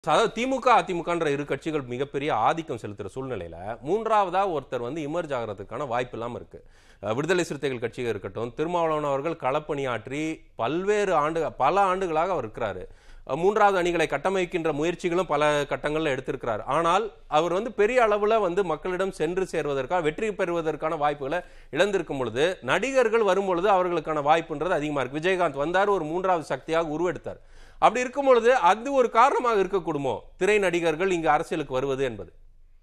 அதாவது திமுக அதிமுகன்ற இரு கட்சிகள் மிகப்பெரிய ஆதிக்கம் செலுத்துற சூழ்நிலையில மூன்றாவதா ஒருத்தர் வந்து இமர்ஜ் ஆகிறதுக்கான வாய்ப்பு இல்லாம இருக்கு அஹ் விடுதலை சிறுத்தைகள் கட்சிகள் இருக்கட்டும் திருமாவளவன் அவர்கள் களப்பணியாற்றி பல்வேறு ஆண்டு பல ஆண்டுகளாக அவர் இருக்கிறாரு அஹ் மூன்றாவது அணிகளை கட்டமைக்கின்ற முயற்சிகளும் பல கட்டங்கள்ல எடுத்திருக்கிறார் ஆனால் அவர் வந்து பெரிய அளவுல வந்து மக்களிடம் சென்று சேர்வதற்காக வெற்றி பெறுவதற்கான வாய்ப்புகளை இழந்திருக்கும் பொழுது நடிகர்கள் வரும் பொழுது அவர்களுக்கான வாய்ப்புன்றது அதிகமா இருக்கு விஜயகாந்த் வந்தார் ஒரு மூன்றாவது சக்தியாக உருவெடுத்தார் அப்படி இருக்கும் பொழுது அது ஒரு காரணமாக இருக்கக்கூடுமோ திரை நடிகர்கள் இங்கு அரசியலுக்கு வருவது என்பது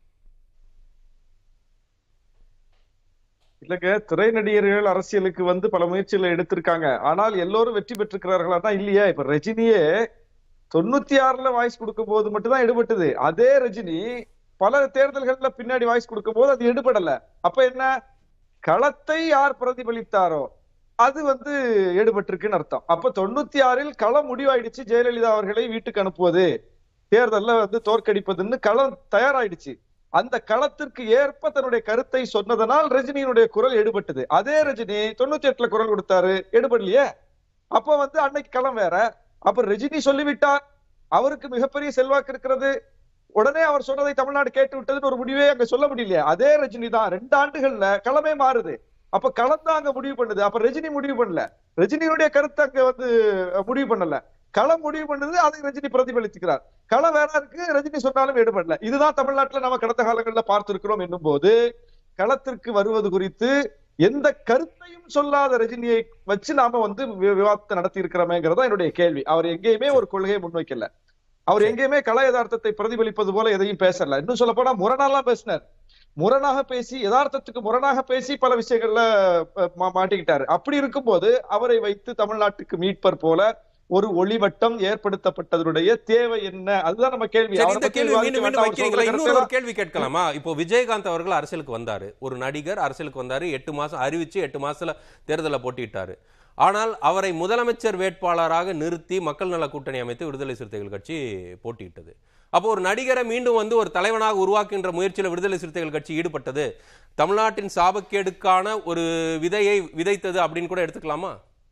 இல்லங்க திரை நடிகர்கள் அரசியலுக்கு வந்து பல முயற்சிகளை எடுத்திருக்காங்க ஆனால் எல்லோரும் வெற்றி பெற்றிருக்கிறார்களா இல்லையா இப்ப ரஜினியே தொண்ணூத்தி ஆறுல வாய்ஸ் கொடுக்கும் போது மட்டும்தான் எடுபட்டது அதே ரஜினி பல தேர்தல்கள்ல பின்னாடி வாய்ஸ் கொடுக்கும் போது அது எடுபடல அப்ப என்ன களத்தை யார் பிரதிபலித்தாரோ அது வந்து எடுபட்டிருக்குன்னு அர்த்தம் அப்ப தொண்ணூத்தி ஆறில் களம் முடிவாயிடுச்சு ஜெயலலிதா அவர்களை வீட்டுக்கு அனுப்புவது தேர்தல்ல வந்து தோற்கடிப்பதுன்னு களம் தயாராயிடுச்சு அந்த களத்திற்கு ஏற்ப தன்னுடைய கருத்தை சொன்னதனால் ரஜினியினுடைய குரல் எடுபட்டது அதே ரஜினி தொண்ணூத்தி எட்டுல குரல் கொடுத்தாரு எடுபடலையே அப்ப வந்து அன்னைக்கு களம் வேற அப்ப ரஜினி சொல்லிவிட்டார் அவருக்கு மிகப்பெரிய செல்வாக்கு இருக்கிறது உடனே அவர் சொன்னதை தமிழ்நாடு கேட்டு விட்டதுன்னு ஒரு முடிவே அங்க சொல்ல முடியலையே அதே ரஜினி தான் ரெண்டு ஆண்டுகள்ல களமே மாறுது அப்ப களம் தான் அங்க முடிவு பண்ணுது அப்ப ரஜினி முடிவு பண்ணல ரஜினியுடைய கருத்தை அங்க வந்து அஹ், முடிவு பண்ணல களம் முடிவு பண்ணுது அதை ரஜினி பிரதிபலித்துக்கிறார் களம் வேற இருக்கு ரஜினி சொன்னாலும் எடுபடல இதுதான் தமிழ்நாட்டுல நம்ம கடந்த காலங்கள்ல பார்த்திருக்கிறோம் என்னும் போது களத்திற்கு வருவது குறித்து எந்த கருத்தையும் சொல்லாத ரஜினியை வச்சு நாம வந்து வி- விவாதத்தை நடத்தி இருக்கிறோமேங்கிறதா என்னுடைய கேள்வி அவர் எங்கேயுமே ஒரு கொள்கையை முன்வைக்கல அவர் எங்கேயுமே கல யதார்த்தத்தை பிரதிபலிப்பது போல எதையும் பேசல இன்னும் சொல்ல போனா முரணாலாம் பேசினார் முரணாக பேசி யதார்த்தத்துக்கு முரணாக பேசி பல விஷயங்கள்ல அஹ், மா- மாட்டிக்கிட்டாரு அப்படி இருக்கும்போது அவரை வைத்து தமிழ்நாட்டுக்கு மீட்பர் போல ஒரு ஒளிவட்டம் ஏற்படுத்தப்பட்டதனுடைய தேவை என்ன அதுதான் நம்ம கேள்வி சரி அவரை இந்த பத்தி கேள்வி விவாதிக்க மீண்டும் மீண்டும் வேண்டாம். அவர் வைக்கிறீங்களா சொல்ற இன்னொரு ஒரு கருத்தை கேள்வி கேட்கலாமா இப்போ விஜயகாந்த் அவர்கள் அரசியலுக்கு வந்தாரு ஒரு நடிகர் அரசியலுக்கு வந்தாரு எட்டு மாசம் அறிவிச்சு எட்டு மாசத்துல தேர்தலை போட்டியிட்டாரு ஆனால் அவரை முதலமைச்சர் வேட்பாளராக நிறுத்தி மக்கள் நல கூட்டணி அமைத்து விடுதலை சிறுத்தைகள் கட்சி போட்டியிட்டது அப்போ ஒரு நடிகரை மீண்டும் வந்து ஒரு தலைவனாக உருவாக்குகின்ற முயற்சியில் விடுதலை சிறுத்தைகள் கட்சி ஈடுபட்டது தமிழ்நாட்டின் சாபக்கேடுக்கான ஒரு விதையை விதைத்தது அப்படின்னு கூட எடுத்துக்கலாமா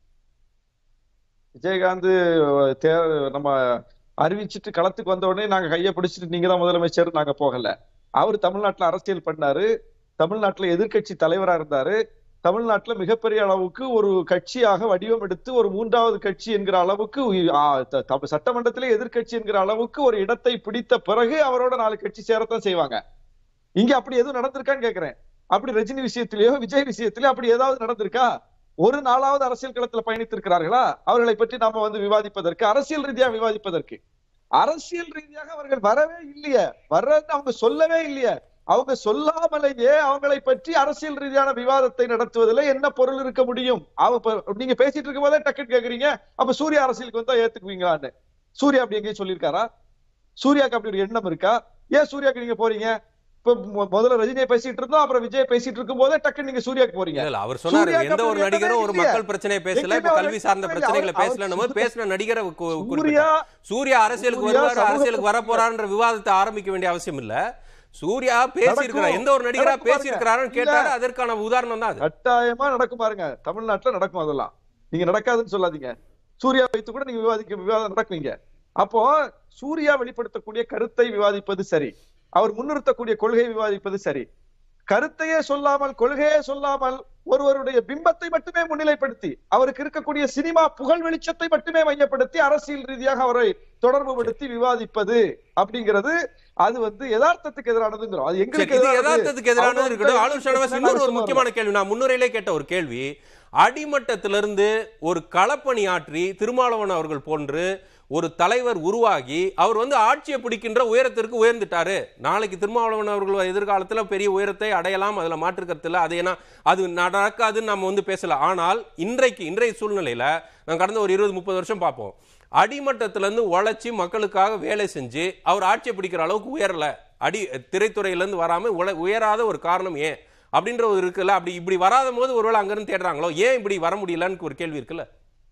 விஜயகாந்த் தே- நம்ம அறிவிச்சிட்டு களத்துக்கு வந்த உடனே நாங்க கையை பிடிச்சிட்டு நீங்க தான் முதலமைச்சர் நாங்க போகல அவர் தமிழ்நாட்டுல அரசியல் பண்ணாரு தமிழ்நாட்டுல எதிர்க்கட்சி தலைவரா இருந்தாரு தமிழ்நாட்டுல மிகப்பெரிய அளவுக்கு ஒரு கட்சியாக வடிவம் எடுத்து ஒரு மூன்றாவது கட்சி என்கிற அளவுக்கு உய்- ஆ, த- த- சட்டமன்றத்திலே எதிர்க்கட்சி என்கிற அளவுக்கு ஒரு இடத்தை பிடித்த பிறகு அவரோட நாலு கட்சி சேரத்தான் செய்வாங்க இங்க அப்படி எதுவும் நடந்திருக்கான்னு கேக்குறேன் அப்படி ரஜினி விஷயத்திலேயோ விஜய் விஷயத்திலேயோ அப்படி ஏதாவது நடந்திருக்கா ஒரு நாளாவது அரசியல் களத்துல பயணித்திருக்கிறார்களா அவர்களை பற்றி நாம வந்து விவாதிப்பதற்கு அரசியல் ரீதியாக விவாதிப்பதற்கு அரசியல் ரீதியாக அவர்கள் வரவே இல்லையே வர்றன்னு அவங்க சொல்லவே இல்லையே அவங்க சொல்லாமலேயே அவங்களை பற்றி அரசியல் ரீதியான விவாதத்தை நடத்துவதில் என்ன பொருள் இருக்க முடியும் அவ இப்ப நீங்க பேசிட்டு இருக்கும் போதே டக்குன்னு கேக்குறீங்க அப்ப சூர்யா அரசியலுக்கு வந்தா ஏத்துக்குவீங்களான்னு சூர்யா அப்படி எங்கேயும் சொல்லியிருக்காரா சூர்யாக்கு அப்படி ஒரு எண்ணம் இருக்கா ஏன் சூர்யாக்கு நீங்க போறீங்க இப்ப மு- முதல்ல ரஜினியை பேசிட்டு இருந்தோம் அப்புறம் விஜய் பேசிட்டு இருக்கும் போதே டக்குன்னு நீங்க சூர்யாக்கு போறீங்க இல்ல இல்ல அவர் சொன்னாரு சூர்யாக்கு எந்த ஒரு அப்படி நடிகரும் ஒரு எண்ணமே மக்கள் பிரச்சனையை பேசல இப்ப எங்கேயுமே கல்வி சார்ந்த அவர் பிரச்சனைகளை அவர் பேசலன்னு போது பேசின நடிகரை கு- குறிப்பிட்டார். சூர்யா சூர்யா அரசியலுக்கு சூர்யா வருவார் சமூக அரசியலுக்கு வர போறாருன்ற விவாதத்தை ஆரம்பிக்க வேண்டிய அவசியம் இல்ல சூர்யா பேசியிருக்கிறார் நடக்கும். எந்த ஒரு நடிகரா நடக்கும் பாருங்க. பேசியிருக்கிறாருன்னு இல்ல. கேட்டாரு அதற்கான உதாரணம் தான் அது கட்டாயமா நடக்கும் பாருங்க தமிழ்நாட்டுல நடக்கும் அதெல்லாம் நீங்க நடக்காதுன்னு சொல்லாதீங்க சூர்யா வைத்து கூட நீங்க விவாதிக்க விவாதம் நடக்குவீங்க அப்போ சூர்யா வெளிப்படுத்தக்கூடிய கருத்தை விவாதிப்பது சரி அவர் முன்னிறுத்தக்கூடிய கொள்கையை விவாதிப்பது சரி கருத்தையே சொல்லாமல் கொள்கையே சொல்லாமல் ஒருவருடைய பிம்பத்தை மட்டுமே முன்னிலைப்படுத்தி அவருக்கு இருக்கக்கூடிய சினிமா புகழ் வெளிச்சத்தை மட்டுமே மையப்படுத்தி அரசியல் ரீதியாக அவரை தொடர்புபடுத்தி விவாதிப்பது அப்படிங்கிறது அது வந்து யதார்த்தத்துக்கு எதிரானதுங்கிறோம் அது சரி, எங்களுக்கு இது எதிரானது. யதார்த்தத்துக்கு எதிரானது அவங்க இருக்கட்டும் வந்து ஆளுநர் ஷானவாஸ் இன்னொரு ஒரு முக்கியமான கேள்வி நான் முன்னுரையிலே கேட்ட ஒரு கேள்வி அடிமட்டத்திலிருந்து ஒரு களப்பணியாற்றி திருமாவளவன் அவர்கள் போன்று ஒரு தலைவர் உருவாகி அவர் வந்து ஆட்சியை பிடிக்கின்ற உயரத்திற்கு உயர்ந்துட்டாரு நாளைக்கு திருமாவளவன் அவர்கள் எதிர்காலத்துல பெரிய உயரத்தை அடையலாம் அதுல மாற்றுக்கருத்து இல்ல அது ஏன்னா அது நடக்காதுன்னு நம்ம வந்து பேசல ஆனால் இன்றைக்கு இன்றைய சூழ்நிலையில நான் கடந்த ஒரு இருபது முப்பது வருஷம் பார்ப்போம் அடிமட்டத்திலிருந்து உழைச்சி மக்களுக்காக வேலை செஞ்சு அவர் ஆட்சியை பிடிக்கிற அளவுக்கு உயரல அடி திரைத்துறையிலேருந்து வராம உல- உயராத ஒரு காரணம் ஏன் அப்படின்ற ஒரு இருக்குல்ல அப்படி இப்படி வராத போது ஒருவேளை அங்கிருந்து தேடுறாங்களோ ஏன் இப்படி வர முடியலன்னு ஒரு கேள்வி இருக்குல்ல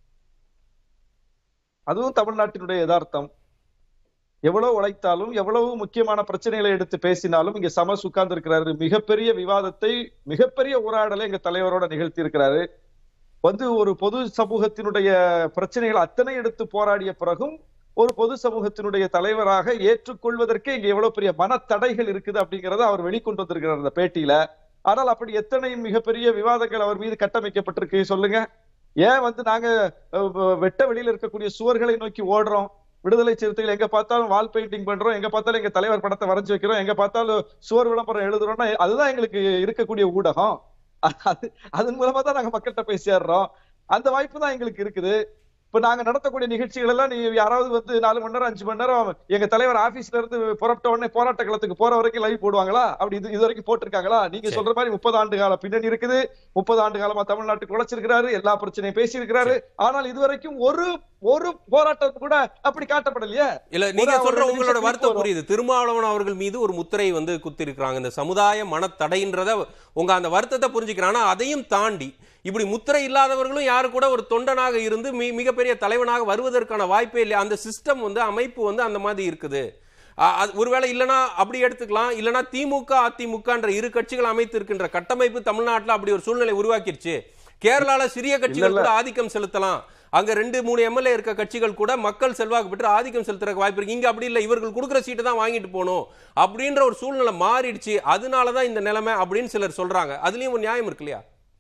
அதுவும் தமிழ்நாட்டினுடைய யதார்த்தம் எவ்வளவு உழைத்தாலும் எவ்வளவு முக்கியமான பிரச்சனைகளை எடுத்து பேசினாலும் இங்க சமஸ் உட்கார்ந்து இருக்கிறாரு மிகப்பெரிய விவாதத்தை மிகப்பெரிய உரையாடலை எங்க தலைவரோட நிகழ்த்தி இருக்கிறாரு வந்து ஒரு பொது சமூகத்தினுடைய பிரச்சனைகள் அத்தனை எடுத்து போராடிய பிறகும் ஒரு பொது சமூகத்தினுடைய தலைவராக ஏற்றுக்கொள்வதற்கே இங்க எவ்வளவு பெரிய மனத்தடைகள் இருக்குது அப்படிங்கறத அவர் வெளிக்கொண்டு வந்திருக்கிறார் அந்த பேட்டியில ஆனால் அப்படி எத்தனை மிகப்பெரிய விவாதங்கள் அவர் மீது கட்டமைக்கப்பட்டிருக்கு சொல்லுங்க ஏன் வந்து நாங்க அஹ், வெட்ட வெளியில இருக்கக்கூடிய சுவர்களை நோக்கி ஓடுறோம் விடுதலை சிறுத்தைகள் எங்க பார்த்தாலும் வால் பெயிண்டிங் பண்றோம் எங்க பார்த்தாலும் எங்க தலைவர் படத்தை வரைஞ்சு வைக்கிறோம் எங்க பார்த்தாலும் சுவர் விளம்பரம் எழுதுறோம்னா அதுதான் எங்களுக்கு இருக்கக்கூடிய ஊடகம் அது அதன் மூலமா தான் நாங்க மக்கள்கிட்ட போய் சேர்றோம் அந்த வாய்ப்பு தான் எங்களுக்கு இருக்குது இப்ப நாங்க நடத்தக்கூடிய நிகழ்ச்சிகள் எல்லாம் நீ யாராவது வந்து நாலு மணி நேரம் அஞ்சு மணி நேரம் எங்க தலைவர் ஆபீஸ்ல இருந்து புறப்பட்ட உடனே போராட்ட களத்துக்கு போற வரைக்கும் லைவ் போடுவாங்களா அப்படி இது இது வரைக்கும் போட்டிருக்காங்களா நீங்க சரி. சொல்ற மாதிரி முப்பது ஆண்டு கால பின்னணி இருக்குது முப்பது ஆண்டு காலமா தமிழ்நாட்டுக்கு உழைச்சிருக்கிறாரு எல்லா பிரச்சனையும் பேசியிருக்கிறாரு ஆனால் இதுவரைக்கும் ஒரு ஒரு போராட்டம் கூட அப்படி காட்டப்படலையே இல்ல நீங்க ஒரு சொல்ற ரெண்டு உங்களோட நிமிஷம் வருத்தம் வரும். புரியுது திருமாவளவன் அவர்கள் மீது ஒரு முத்திரை வந்து குத்தி இருக்கிறாங்க இந்த சமுதாய மனத்தடைன்றத உங்க அந்த வருத்தத்தை புரிஞ்சுக்கிறான் ஆனா அதையும் தாண்டி இப்படி முத்திரை இல்லாதவர்களும் யாரு கூட ஒரு தொண்டனாக இருந்து மி மிகப்பெரிய தலைவனாக வருவதற்கான வாய்ப்பே இல்லை அந்த சிஸ்டம் வந்து அமைப்பு வந்து அந்த மாதிரி இருக்குது அ- அது ஒருவேளை இல்லனா அப்படி எடுத்துக்கலாம் இல்லனா திமுக அதிமுகன்ற இரு கட்சிகள் அமைத்து இருக்கின்ற கட்டமைப்பு தமிழ்நாட்டுல அப்படி ஒரு சூழ்நிலை உருவாக்கிருச்சு கேரளால சிறிய கட்சிகள் இல்ல. கூட ஆதிக்கம் செலுத்தலாம் அங்க ரெண்டு மூணு எம்எல்ஏ இருக்க கட்சிகள் கூட மக்கள் செல்வாக்கு பெற்று ஆதிக்கம் செலுத்துறதுக்கு வாய்ப்பு இருக்கு இங்க அப்படி இல்ல இவர்கள் கொடுக்குற சீட்டு தான் வாங்கிட்டு போகணும் அப்படின்ற ஒரு சூழ்நிலை மாறிடுச்சு அதனாலதான் இந்த நிலைமை அப்படின்னு சிலர் சொல்றாங்க அதுலயும் ஒரு நியாயம் இருக்கு இல்லையா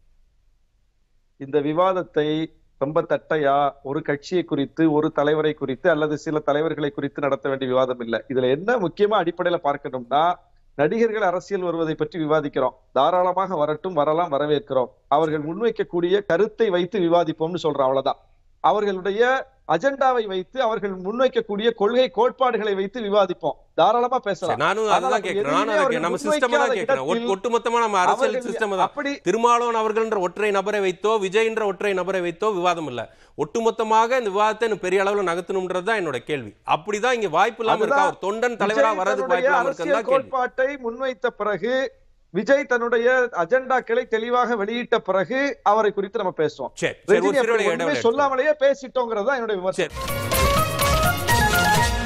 இந்த விவாதத்தை ரொம்ப தட்டையா ஒரு கட்சியை குறித்து ஒரு தலைவரை குறித்து அல்லது சில தலைவர்களை குறித்து நடத்த வேண்டிய விவாதம் இல்லை இதுல என்ன முக்கியமா அடிப்படையில பார்க்கணும்னா நடிகர்கள் அரசியல் வருவதை பற்றி விவாதிக்கிறோம் தாராளமாக வரட்டும் வரலாம் வரவேற்கிறோம் அவர்கள் முன்வைக்கக்கூடிய கருத்தை வைத்து விவாதிப்போம்னு சொல்றோம் அவ்வளவுதான் அவர்களுடைய அஜெண்டாவை வைத்து அவர்கள் முன்வைக்கக்கூடிய கொள்கை கோட்பாடுகளை வைத்து விவாதிப்போம் தாராளமா சரி, பேசலாம் நானும் ஆனால் அதுதான் அப்படி கேட்கிறேன் நானும் எதுவுமே அதை கே- நம்ம அவர்கள் சிஸ்டம் தான் முன்வைக்காத கேட்கிறேன் ஒட்- இடத்தில் ஒட்டுமொத்தமா நம்ம அரசியல் அவர்கள் சிஸ்டம் தான் அப்படி திருமாவளவன் அவர்கள்ன்ற ஒற்றை நபரை வைத்தோ விஜய்ன்ற ஒற்றை நபரை வைத்தோ விவாதம் இல்ல ஒட்டுமொத்தமாக இந்த விவாதத்தை இன்னும் பெரிய அளவுல நகர்த்தணும்ன்றது தான் என்னோட கேள்வி அப்படிதான் இங்க வாய்ப்பு இல்லாம இருக்கா அதுதான் ஒரு தொண்டன் தலைவரா விஜய் வர்றதுக்கு தன்னுடைய வாய்ப்பு இல்லாம இருக்கிறது அரசியல் தான் கேள்வி கோட்பாட்டை முன்வைத்த பிறகு விஜய் தன்னுடைய அஜெண்டாக்களை தெளிவாக வெளியிட்ட பிறகு அவரை குறித்து நம்ம பேசுவோம் சரி சரி ஒரு ரஜினி சிறுவனை அப்படி ஒண்ணுமே இடைவெளி சொல்லாமலேயே பேசிட்டோங்கிறது தான் என்னுடைய விமர்சனம் சரி